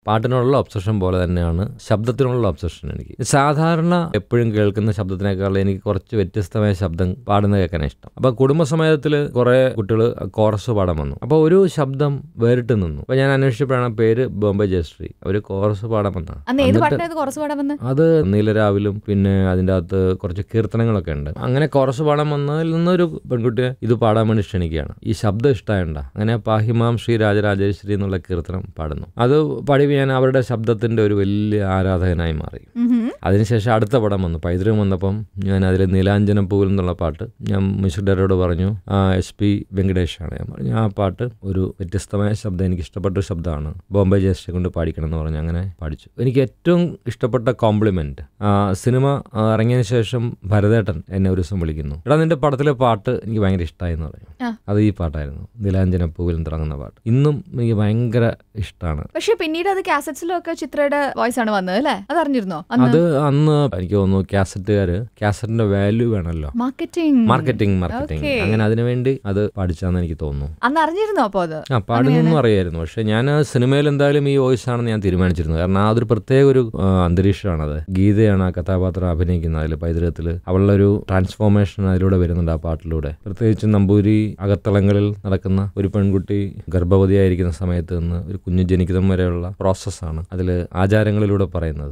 പാട്ടിനോടുള്ള obsession പോലെ തന്നെയാണ് ശബ്ദത്തിനുള്ള obsession എനിക്ക് സാധാരണ എപ്പോഴും കേൾക്കുന്ന ശബ്ദത്തിനേക്കാൾ എനിക്ക് കുറച്ച് വ്യത്യസ്തമായ ശബ്ദം പാടുന്ന കേൾക്കാനാണ് ഇഷ്ടം അപ്പോൾ കുടുംബസമേതത്തിൽ കുറേ കുട്ടികൾ കോറസ് പാടാൻ വന്നു അപ്പോൾ ഒരു ശബ്ദം വേറിട്ട് നിന്നു അപ്പോൾ ഞാൻ അന്വേഷിച്ചപ്പോഴാണ് പേര് ബോംബെ ജയശ്രീ അവർ കോറസ് പാടാൻ വന്നതാണ് അന്ന് ഏത് എന്നിട്ട് പാട്ടിനായത് കുറച്ച് പാടാൻ വന്ന് അത് നീലരാവിലും പിന്നെ അതിൻ്റെ അകത്ത് കുറച്ച് കീർത്തനങ്ങളൊക്കെ ഉണ്ട് അങ്ങനെ കുറച്ച് പാടാൻ വന്നതിൽ നിന്നൊരു പെൺകുട്ടിയെ ഇത് പാടാൻ വേണ്ടി ക്ഷണിക്കുകയാണ് ഈ ശബ്ദം ഇഷ്ടമായണ്ട അങ്ങനെ പാഹിമാം ശ്രീ രാജരാജേശ്വരി എന്നുള്ള കീർത്തനം പാടുന്നു അത് പാടി ഞാൻ അവരുടെ ശബ്ദത്തിന്റെ ഒരു വലിയ ആരാധകനായി മാറി ഉഹും. അതിനുശേഷം അടുത്ത പടം വന്നു പൈതൃകം വന്നപ്പം ഞാൻ അതിൽ നീലാഞ്ജനം പൂവിൽ എന്നുള്ള പാട്ട് ഞാൻ മിഷുഡരോട് പറഞ്ഞു എസ് പി വെങ്കടേഷാണ് ഞാൻ പറഞ്ഞു ആ പാട്ട് ഒരു വ്യത്യസ്തമായ ശബ്ദം എനിക്ക് ഇഷ്ടപ്പെട്ട ഒരു ശബ്ദമാണ് ബോംബെ ജയശ്രീ കൊണ്ട് പാടിക്കണം എന്ന് പറഞ്ഞു അങ്ങനെ പാടിച്ചു എനിക്ക് ഏറ്റവും ഇഷ്ടപ്പെട്ട കോംപ്ലിമെന്റ് സിനിമ ആ, ഇറങ്ങിയതിന് ശേഷം ഭരതേട്ടൻ എന്നെ ഒരു ദിവസം വിളിക്കുന്നു എടാ നിന്റെ പടത്തിലെ പാട്ട് എനിക്ക് ഭയങ്കര ഇഷ്ടമായി എന്ന് പറഞ്ഞു ആ. അത് ഈ പാട്ടായിരുന്നു നീലാഞ്ജന പൂവിൽ തുടങ്ങുന്ന പാട്ട് ഇന്നും എനിക്ക് ഭയങ്കര ഇഷ്ടമാണ് പക്ഷെ പിന്നീട് അത് കാസറ്റ്സിലും ഒക്കെ ചിത്രയുടെ വോയിസ് ആണ് വന്നത് അല്ലേ അത് അറിഞ്ഞിരുന്നോ അന്ന് അത് അന്ന് എനിക്ക് തോന്നുന്നു കാസറ്റുകാര് കാസറ്റിന്റെ വാല്യൂ വേണമല്ലോ മാർക്കറ്റിംഗ് മാർക്കറ്റിംഗ് മാർക്കറ്റിംഗ് Okay. അങ്ങനെ അതിനുവേണ്ടി അത് പഠിച്ചാന്ന് എനിക്ക് തോന്നുന്നു അന്ന് അറിഞ്ഞിരുന്നോ അപ്പൊ അത് ആ പാടുന്നൊന്നും അറിയായിരുന്നു പക്ഷെ ഞാൻ സിനിമയിൽ എന്തായാലും ഈ വോയിസ് ആണെന്ന് ഞാൻ തീരുമാനിച്ചിരുന്നു കാരണം അതൊരു പ്രത്യേക ഒരു ആ, അന്തരീക്ഷമാണത് ഗീതയാണ് ആ കഥാപാത്രം അഭിനയിക്കുന്നത് അതിൽ പൈതൃകത്തിൽ അവളുടെ ഒരു ട്രാൻസ്ഫോർമേഷൻ അതിലൂടെ വരുന്നുണ്ട് ആ പാട്ടിലൂടെ പ്രത്യേകിച്ച് നമ്പൂരി അകത്തളങ്ങളിൽ നടക്കുന്ന ഒരു പെൺകുട്ടി ഗർഭവതിയായിരിക്കുന്ന സമയത്ത് നിന്ന് ഒരു കുഞ്ഞ് ജനിക്കുന്നതും വരെയുള്ള പ്രോസസ്സാണ് അതിൽ ആചാരങ്ങളിലൂടെ പറയുന്നത്